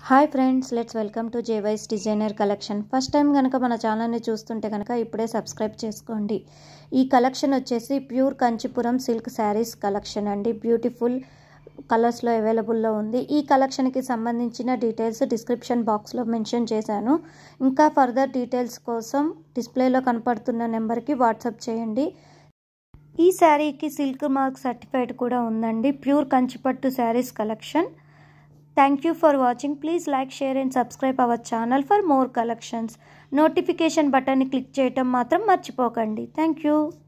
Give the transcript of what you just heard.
hi friends let's welcome to జేవైస్ designer collection first time కనుక మన ఛానల్ని చూస్తుంటే కనుక ఇప్పుడే సబ్స్క్రైబ్ చేసుకోండి ఈ కలెక్షన్ వచ్చేసి pure Kanchipuram silk sarees collection అండి బ్యూటిఫుల్ కలర్స్లో అవైలబుల్లో ఉంది ఈ కలెక్షన్కి సంబంధించిన డీటెయిల్స్ డిస్క్రిప్షన్ బాక్స్లో మెన్షన్ చేశాను ఇంకా ఫర్దర్ డీటెయిల్స్ కోసం డిస్ప్లేలో కనపడుతున్న నెంబర్కి వాట్సాప్ చేయండి ఈ శారీకి సిల్క్ మార్క్ సర్టిఫైడ్ కూడా ఉందండి ప్యూర్ కంచిపట్టు sarees collection thank you for watching please like share and subscribe our channel for more collections notification బటన్ని క్లిక్ చేయటం మాత్రం మర్చిపోకండి థ్యాంక్ యూ